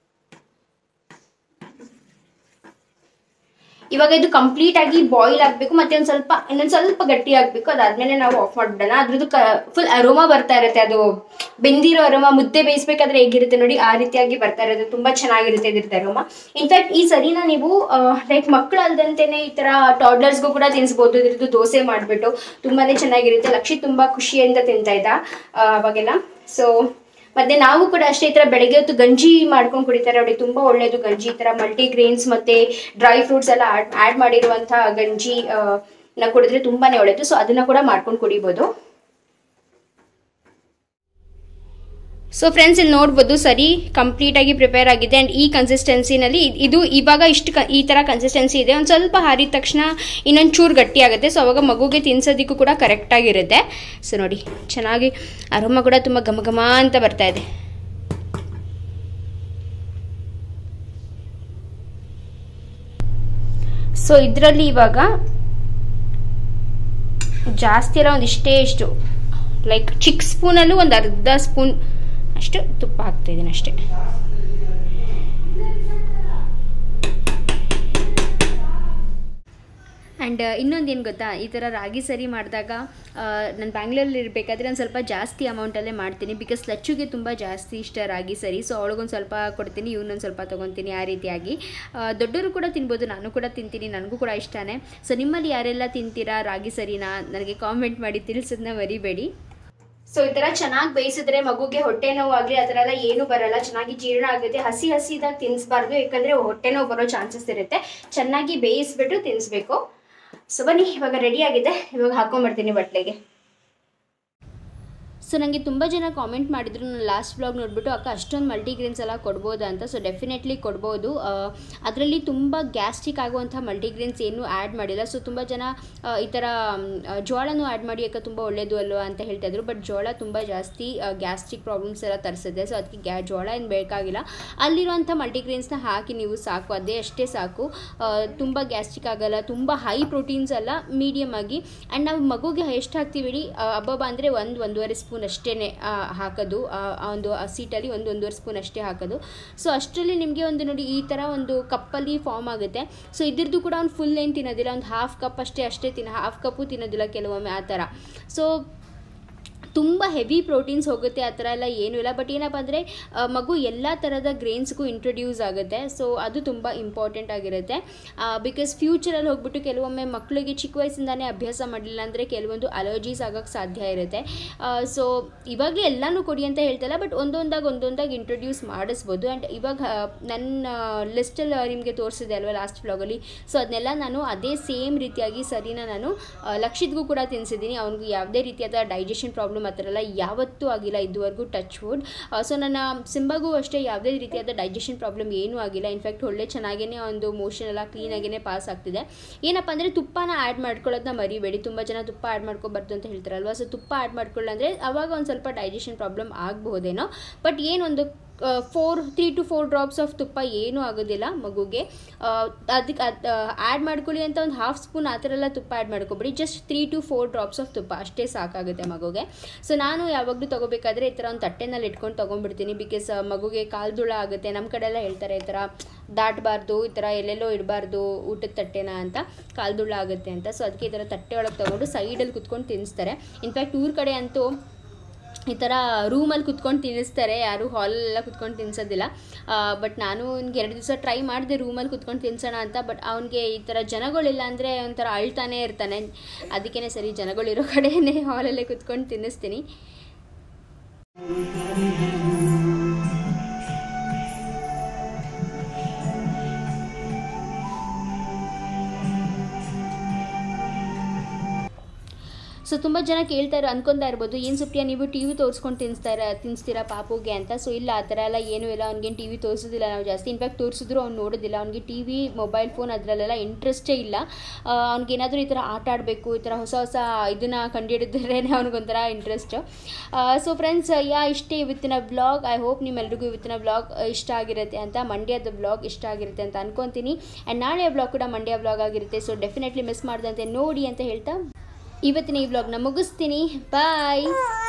ಇವಾಗ ಇದು ಕಂಪ್ಲೀಟ್ ಆಗಿ ಬಾಯ್ಲ್ ಆಗಬೇಕು ಮತ್ತೆ ಒಂದು ಸ್ವಲ್ಪ ಇನ್ನೊಂದು ಸ್ವಲ್ಪ ಗಟ್ಟಿ ಆಗಬೇಕು ಅದಾದ್ಮೇಲೆ ನಾವು ಆಫ್ ಮಾಡ್ಬಿಡೋಣ ಅದ್ರದ್ದು ಫುಲ್ ಅರೋಮಾ ಬರ್ತಾ ಇರುತ್ತೆ ಅದು ಬೆಂದಿರೋ ಅರೋಮಾ ಮುದ್ದೆ ಬೇಯಿಸ್ಬೇಕಾದ್ರೆ ಹೇಗಿರುತ್ತೆ ನೋಡಿ ಆ ರೀತಿಯಾಗಿ ಬರ್ತಾ ಇರುತ್ತೆ ತುಂಬಾ ಚೆನ್ನಾಗಿರುತ್ತೆ ಇದ್ರದ್ದು ಅರೋಮಾ ಇನ್ಫ್ಯಾಕ್ಟ್ ಈ ಸರಿನ ನೀವು ಲೈಕ್ ಮಕ್ಕಳು ಅಲ್ದಂತೆನೆ ಈ ತರ ಟಾಡ್ಲರ್ಸ್ಗೂ ಕೂಡ ತಿನ್ಸ್ಬೋದು ಇದ್ರದ್ದು ದೋಸೆ ಮಾಡಿಬಿಟ್ಟು ತುಂಬಾನೇ ಚೆನ್ನಾಗಿರುತ್ತೆ ಲಕ್ಷಿ ತುಂಬಾ ಖುಷಿಯಿಂದ ತಿಂತಾ ಇದ್ದ ಆ, ಅವಾಗೆಲ್ಲ ಸೊ ಮತ್ತೆ ನಾವು ಕೂಡ ಅಷ್ಟೇ ಈ ತರ ಬೆಳಗ್ಗೆ ಹೊತ್ತು ಗಂಜಿ ಮಾಡ್ಕೊಂಡು ಕುಡಿತಾರೆ ನೋಡಿ ತುಂಬಾ ಒಳ್ಳೇದು ಗಂಜಿ ಈ ತರ ಮಲ್ಟಿ ಗ್ರೇನ್ಸ್ ಮತ್ತೆ ಡ್ರೈ ಫ್ರೂಟ್ಸ್ ಎಲ್ಲ ಆಡ್ ಮಾಡಿರುವಂತಹ ಗಂಜಿ ಆ, ನ ಕುಡಿದ್ರೆ ತುಂಬಾನೇ ಒಳ್ಳೇದು ಸೊ ಅದನ್ನ ಕೂಡ ಮಾಡ್ಕೊಂಡು ಕುಡಿಬೋದು ಸೊ ಫ್ರೆಂಡ್ಸ್ ಇಲ್ಲಿ ನೋಡ್ಬೋದು ಸರಿ ಕಂಪ್ಲೀಟ್ ಆಗಿ ಪ್ರಿಪೇರ್ ಆಗಿದೆ ಆ್ಯಂಡ್ ಈ ಕನ್ಸಿಸ್ಟೆನ್ಸಿನಲ್ಲಿ ಇದು ಇವಾಗ ಇಷ್ಟು ಕ ಈ ಥರ ಕನ್ಸಿಸ್ಟೆನ್ಸಿ ಇದೆ ಒಂದು ಸ್ವಲ್ಪ ಹಾರಿದ ತಕ್ಷಣ ಇನ್ನೊಂದು ಚೂರು ಗಟ್ಟಿ ಆಗುತ್ತೆ ಸೊ ಅವಾಗ ಮಗುಗೆ ತಿನ್ಸೋದಕ್ಕೂ ಕೂಡ ಕರೆಕ್ಟಾಗಿರುತ್ತೆ ಸೊ ನೋಡಿ ಚೆನ್ನಾಗಿ ಅರೋಮ ಕೂಡ ತುಂಬ ಘಮ ಘಮ ಅಂತ ಬರ್ತಾ ಇದೆ ಸೊ ಇದರಲ್ಲಿ ಇವಾಗ ಜಾಸ್ತಿ ಎಲ್ಲ ಒಂದು ಇಷ್ಟೇ ಇಷ್ಟು ಲೈಕ್ ಚಿಕ್ಕ ಸ್ಪೂನಲ್ಲೂ ಒಂದು ಅರ್ಧ ಸ್ಪೂನ್ ಅಷ್ಟು ತುಪ್ಪ ಹಾಕ್ತಾ ಇದ್ದೀನಿ ಅಷ್ಟೇ ಆ್ಯಂಡ್ ಇನ್ನೊಂದು ಏನು ಗೊತ್ತಾ ಈ ಥರ ರಾಗಿ ಸರಿ ಮಾಡಿದಾಗ ನಾನು ಬ್ಯಾಂಗ್ಳೂರಲ್ಲಿ ಇರಬೇಕಾದ್ರೆ ಒಂದು ಸ್ವಲ್ಪ ಜಾಸ್ತಿ ಅಮೌಂಟಲ್ಲೇ ಮಾಡ್ತೀನಿ ಬಿಕಾಸ್ ಲಚ್ಚುಗೆ ತುಂಬ ಜಾಸ್ತಿ ಇಷ್ಟ ರಾಗಿ ಸರಿ ಸೊ ಅವಳಿಗೊಂದು ಸ್ವಲ್ಪ ಕೊಡ್ತೀನಿ ಇವನೊಂದು ಸ್ವಲ್ಪ ತೊಗೊತೀನಿ ಆ ರೀತಿಯಾಗಿ ಆ, ದೊಡ್ಡವರು ಕೂಡ ತಿನ್ಬೋದು ನಾನು ಕೂಡ ತಿಂತೀನಿ ನನಗೂ ಕೂಡ ಇಷ್ಟನೇ ಸೊ ನಿಮ್ಮಲ್ಲಿ ಯಾರೆಲ್ಲ ತಿಂತೀರಾ ರಾಗಿ ಸರಿನಾ ನನಗೆ ಕಾಮೆಂಟ್ ಮಾಡಿ ತಿಳಿಸೋದನ್ನ ಮರಿಬೇಡಿ ಸೊ ಈ ತರ ಚೆನ್ನಾಗಿ ಬೇಯಿಸಿದ್ರೆ ಮಗುಗೆ ಹೊಟ್ಟೆ ನೋವು ಆಗ್ಲಿ ಆ ಥರ ಎಲ್ಲ ಏನು ಬರಲ್ಲ ಚೆನ್ನಾಗಿ ಜೀರ್ಣ ಆಗುತ್ತೆ ಹಸಿ ಹಸಿದಾಗ ತಿನ್ಸ್ಬಾರ್ದು ಯಾಕಂದ್ರೆ ಹೊಟ್ಟೆ ನೋವು ಬರೋ ಚಾನ್ಸಸ್ ಇರುತ್ತೆ ಚೆನ್ನಾಗಿ ಬೇಯಿಸ್ಬಿಟ್ಟು ತಿನ್ಸ್ಬೇಕು ಸೊ ಬನ್ನಿ ಇವಾಗ ರೆಡಿ ಆಗಿದೆ ಇವಾಗ ಹಾಕೊಂಡ್ಬರ್ತೀನಿ ಬಟ್ಲೆಗೆ ಸೊ ನನಗೆ ತುಂಬ ಜನ ಕಾಮೆಂಟ್ ಮಾಡಿದ್ರು ನಾನು ಲಾಸ್ಟ್ ಬ್ಲಾಗ್ ನೋಡ್ಬಿಟ್ಟು ಅಕ್ಕ ಅಷ್ಟೊಂದು ಮಲ್ಟಿಗ್ರೇನ್ಸ್ ಎಲ್ಲ ಕೊಡ್ಬೋದಾ ಅಂತ ಸೊ ಡೆಫಿನೆಟ್ಲಿ ಕೊಡ್ಬೋದು ಅದರಲ್ಲಿ ತುಂಬ ಗ್ಯಾಸ್ಟ್ರಿಕ್ ಆಗುವಂಥ ಮಲ್ಟಿಗ್ರೇನ್ಸ್ ಏನೂ ಆ್ಯಡ್ ಮಾಡಿಲ್ಲ ಸೊ ತುಂಬ ಜನ ಆ, ಈ ಥರ ಮ್, ಆ, ಜೋಳನೂ ಆ್ಯಡ್ ಮಾಡಿ ಅಕ್ಕ ತುಂಬ ಒಳ್ಳೇದು ಅಲ್ವಾ ಅಂತ ಹೇಳ್ತಾ ಇದ್ರು ಬಟ್ ಜೋಳ ತುಂಬ ಜಾಸ್ತಿ ಗ್ಯಾಸ್ಟ್ರಿಕ್ ಪ್ರಾಬ್ಲಮ್ಸ್ ಎಲ್ಲ ತರಿಸುತ್ತೆ ಸೊ ಅದಕ್ಕೆ ಗ್ಯಾ ಜೋಳ ಏನು ಬೇಕಾಗಿಲ್ಲ ಅಲ್ಲಿರುವಂಥ ಮಲ್ಟಿಗ್ರೇನ್ಸ್ನ ಹಾಕಿ ನೀವು ಸಾಕು ಅದೇ ಅಷ್ಟೇ ಸಾಕು ತುಂಬ ಗ್ಯಾಸ್ಟ್ರಿಕ್ ಆಗಲ್ಲ ತುಂಬ ಹೈ ಪ್ರೋಟೀನ್ಸ್ ಅಲ್ಲ ಮೀಡಿಯಮ್ ಆಗಿ ಆ್ಯಂಡ್ ನಾವು ಮಗುಗೆ ಎಷ್ಟು ಹಾಕ್ತೀವಿ ಇಡೀ ಅಬ್ಬಬ್ಬ ಅಂದರೆ ಒಂದು ಒಂದೂವರೆ ಸ್ಪೂನ್ ಅಷ್ಟೇ ಹಾಕೋದು ಆ ಆ ಒಂದು ಸೀಟಲ್ಲಿ ಒಂದು ಒಂದೂವರೆ ಸ್ಪೂನ್ ಅಷ್ಟೇ ಹಾಕೋದು ಸೊ ಅಷ್ಟರಲ್ಲಿ ನಿಮಗೆ ಒಂದು ನೋಡಿ ಈ ಥರ ಒಂದು ಕಪ್ಪಲ್ಲಿ ಫಾರ್ಮ್ ಆಗುತ್ತೆ ಸೊ ಇದ್ರದ್ದು ಕೂಡ ಒಂದು ಫುಲ್ ಏನು ತಿನ್ನೋದಿಲ್ಲ ಒಂದು ಹಾಫ್ ಕಪ್ ಅಷ್ಟೇ ಅಷ್ಟೇ ತಿನ್ನ ಹಾಫ್ ಕಪ್ಪು ತಿನ್ನೋದಿಲ್ಲ ಕೆಲವೊಮ್ಮೆ ಆ ಥರ ಸೊ ತುಂಬ ಹೆವಿ ಪ್ರೋಟೀನ್ಸ್ ಹೋಗುತ್ತೆ ಆ ಥರ ಎಲ್ಲ ಏನೂ ಇಲ್ಲ ಬಟ್ ಏನಪ್ಪ ಅಂದರೆ ಮಗು ಎಲ್ಲ ಥರದ ಗ್ರೇನ್ಸ್ಗೂ ಇಂಟ್ರೊಡ್ಯೂಸ್ ಆಗುತ್ತೆ ಸೊ ಅದು ತುಂಬ ಇಂಪಾರ್ಟೆಂಟ್ ಆಗಿರುತ್ತೆ ಬಿಕಾಸ್ ಫ್ಯೂಚರಲ್ಲಿ ಹೋಗ್ಬಿಟ್ಟು ಕೆಲವೊಮ್ಮೆ ಮಕ್ಕಳಿಗೆ ಚಿಕ್ಕ ವಯಸ್ಸಿಂದಾನೇ ಅಭ್ಯಾಸ ಮಾಡಲಿಲ್ಲ ಅಂದರೆ ಕೆಲವೊಂದು ಅಲರ್ಜೀಸ್ ಆಗೋಕ್ಕೆ ಸಾಧ್ಯ ಇರುತ್ತೆ ಸೊ ಇವಾಗಲೇ ಎಲ್ಲನೂ ಕೊಡಿ ಅಂತ ಹೇಳ್ತಲ್ಲ ಬಟ್ ಒಂದೊಂದಾಗಿ ಒಂದೊಂದಾಗಿ ಇಂಟ್ರೊಡ್ಯೂಸ್ ಮಾಡಿಸ್ಬೋದು ಆ್ಯಂಡ್ ಇವಾಗ ಆ, ನನ್ನ ಲಿಸ್ಟಲ್ಲಿ ನಿಮಗೆ ತೋರಿಸಿದೆ ಅಲ್ವಾ ಲಾಸ್ಟ್ ವ್ಲಾಗಲ್ಲಿ ಸೊ ಅದನ್ನೆಲ್ಲ ನಾನು ಅದೇ ಸೇಮ್ ರೀತಿಯಾಗಿ ಸರಿನ ನಾನು ಆ, ಲಕ್ಷಿತ್ಗೂ ಕೂಡ ತಿನ್ನಿಸಿದ್ದೀನಿ ಅವ್ನಿಗೂ ಯಾವುದೇ ರೀತಿಯಾದ ಡೈಜೆಷನ್ ಪ್ರಾಬ್ಲಮ್ ಆ ಥರ ಎಲ್ಲ ಯಾವತ್ತೂ ಆಗಿಲ್ಲ ಇದುವರೆಗೂ ಟಚ್ ವುಡ್ ಸೊ ನನ್ನ ಸಿಂಬಾಗೂ ಅಷ್ಟೇ ಯಾವುದೇ ರೀತಿಯಾದ ಡೈಜೆಷನ್ ಪ್ರಾಬ್ಲಮ್ ಏನೂ ಆಗಿಲ್ಲ ಇನ್ಫ್ಯಾಕ್ಟ್ ಒಳ್ಳೆ ಚೆನ್ನಾಗೇ ಒಂದು ಮೋಷನ್ ಎಲ್ಲ ಕ್ಲೀನಾಗೇ ಪಾಸ್ ಆಗ್ತಿದೆ ಏನಪ್ಪ ಅಂದರೆ ತುಪ್ಪನ ಆ್ಯಡ್ ಮಾಡ್ಕೊಳ್ಳೋದನ್ನ ಮರಿಬೇಡಿ ತುಂಬ ಜನ ತುಪ್ಪ ಆ್ಯಡ್ ಮಾಡ್ಕೊಬಾರ್ದು ಅಂತ ಹೇಳ್ತಾರಲ್ವ ಸೊ ತುಪ್ಪ ಆ್ಯಡ್ ಮಾಡ್ಕೊಳ್ಳಂದ್ರೆ ಅವಾಗ ಒಂದು ಸ್ವಲ್ಪ ಡೈಜೆಷನ್ ಪ್ರಾಬ್ಲಮ್ ಆಗಬಹುದೇನೋ ಬಟ್ ಏನೊಂದು four three to four drops of ತುಪ್ಪ ಏನೂ ಆಗೋದಿಲ್ಲ ಮಗುಗೆ ಅದಕ್ಕೆ ಅದು ಆ್ಯಡ್ ಮಾಡ್ಕೊಳ್ಳಿ ಅಂತ ಒಂದು ಹಾಫ್ ಸ್ಪೂನ್ ಆ ಥರ ಎಲ್ಲ ತುಪ್ಪ ಆ್ಯಡ್ ಮಾಡ್ಕೊಬಿಡಿ just three to four drops of ತುಪ್ಪ ಅಷ್ಟೇ ಸಾಕಾಗುತ್ತೆ ಮಗುಗೆ ಸೊ ನಾನು ಯಾವಾಗಲೂ ತೊಗೋಬೇಕಾದ್ರೆ ಈ ಥರ ಒಂದು ತಟ್ಟೆನಲ್ಲಿ ಇಟ್ಕೊಂಡು ತೊಗೊಂಡ್ಬಿಡ್ತೀನಿ ಬಿಕಾಸ್ ಮಗುಗೆ ಕಾಲ್ದುಳ ಆಗುತ್ತೆ ನಮ್ಮ ಕಡೆ ಎಲ್ಲ ಹೇಳ್ತಾರೆ ಈ ಥರ ದಾಟಬಾರ್ದು ಈ ಥರ ಎಲ್ಲೆಲ್ಲೋ ಇಡಬಾರ್ದು ಊಟದ ತಟ್ಟೆನ ಅಂತ ಕಾಲ್ದುಳ ಆಗುತ್ತೆ ಅಂತ ಸೊ ಅದಕ್ಕೆ ಈ ಥರ ತಟ್ಟೆ ಒಳಗೆ ತೊಗೊಂಡು ಸೈಡಲ್ಲಿ ಕುತ್ಕೊಂಡು ತಿನ್ನಿಸ್ತಾರೆ ಇನ್ಫ್ಯಾಕ್ಟ್ ಊರ ಕಡೆ ಅಂತೂ ಈ ಥರ ರೂಮಲ್ಲಿ ಕುತ್ಕೊಂಡು ತಿನ್ನಿಸ್ತಾರೆ ಯಾರು ಹಾಲೆಲ್ಲ ಕುತ್ಕೊಂಡು ತಿನ್ಸೋದಿಲ್ಲ ಬಟ್ ನಾನು ಅವ್ನಿಗೆ ಎರಡು ದಿವಸ ಟ್ರೈ ಮಾಡಿದೆ ರೂಮಲ್ಲಿ ಕುತ್ಕೊಂಡು ತಿನ್ಸೋಣ ಅಂತ ಬಟ್ ಅವ್ನಿಗೆ ಈ ಥರ ಜನಗಳಿಲ್ಲ ಅಂದರೆ ಒಂಥರ ಅಳ್ತಾನೆ ಇರ್ತಾನೆ ಅದಕ್ಕೇ ಸರಿ ಜನಗಳಿರೋ ಕಡೆಯೇ ಹಾಲಲ್ಲೇ ಕುತ್ಕೊಂಡು ತಿನ್ನಿಸ್ತೀನಿ ಸೊ ತುಂಬ ಜನ ಕೇಳ್ತಾರೆ ಅನ್ಕೊಂತಾ ಇರ್ಬೋದು ಏನು ಸುಪ್ರಿಯಾ ನೀವು ಟಿ ವಿ ತೋರಿಸ್ಕೊಂಡು ತಿನ್ನಿಸ್ತಾರ ತಿನ್ನಿಸ್ತೀರಾ ಪಾಪುಗೆ ಅಂತ ಸೊ ಇಲ್ಲ ಆ ಥರ ಎಲ್ಲ ಏನೂ ಇಲ್ಲ ಅವ್ನಿಗೇನು ಟಿ ವಿ ತೋರಿಸೋದಿಲ್ಲ ನಾವು ಜಾಸ್ತಿ ಇನ್ಫ್ಯಾಕ್ಟ್ ತೋರಿಸಿದ್ರು ಅವ್ನು ನೋಡೋದಿಲ್ಲ ಅವ್ನಿಗೆ ಟಿ ವಿ ಮೊಬೈಲ್ ಫೋನ್ ಅದರಲ್ಲೆಲ್ಲ ಇಂಟ್ರೆಸ್ಟೇ ಇಲ್ಲ ಅವ್ನಿಗೇನಾದರೂ ಈ ಥರ ಆಟ ಆಡಬೇಕು ಈ ಥರ ಹೊಸ ಹೊಸ ಇದನ್ನು ಕಂಡುಹಿಡಿದ್ರೇ ಅವ್ನಿಗೊಂಥರ ಇಂಟ್ರೆಸ್ಟ್ ಸೊ ಫ್ರೆಂಡ್ಸ್ ಯಾ ಇಷ್ಟೇ ಇವತ್ತಿನ ಬ್ಲಾಗ್ ಐ ಹೋಪ್ ನಿಮ್ಮೆಲ್ರಿಗೂ ಇವತ್ತಿನ ಬ್ಲಾಗ್ ಇಷ್ಟ ಆಗಿರುತ್ತೆ ಅಂತ ಮಂಡ್ಯದ ಬ್ಲಾಗ್ ಇಷ್ಟ ಆಗಿರುತ್ತೆ ಅಂತ ಅನ್ಕೊತೀನಿ ಆ್ಯಂಡ್ ನಾಳೆ ಬ್ಲಾಗ್ ಕೂಡ ಮಂಡ್ಯ ಬ್ಲಾಗ್ ಆಗಿರುತ್ತೆ ಸೊ ಡೆಫಿನೆಟ್ಲಿ ಮಿಸ್ ಮಾಡ್ದಂತೆ ನೋಡಿ ಅಂತ ಹೇಳ್ತಾ ಇವತ್ತಿನ ಈ ವ್ಲಾಗ್ನ ಮುಗಿಸ್ತೀನಿ ಬಾಯ್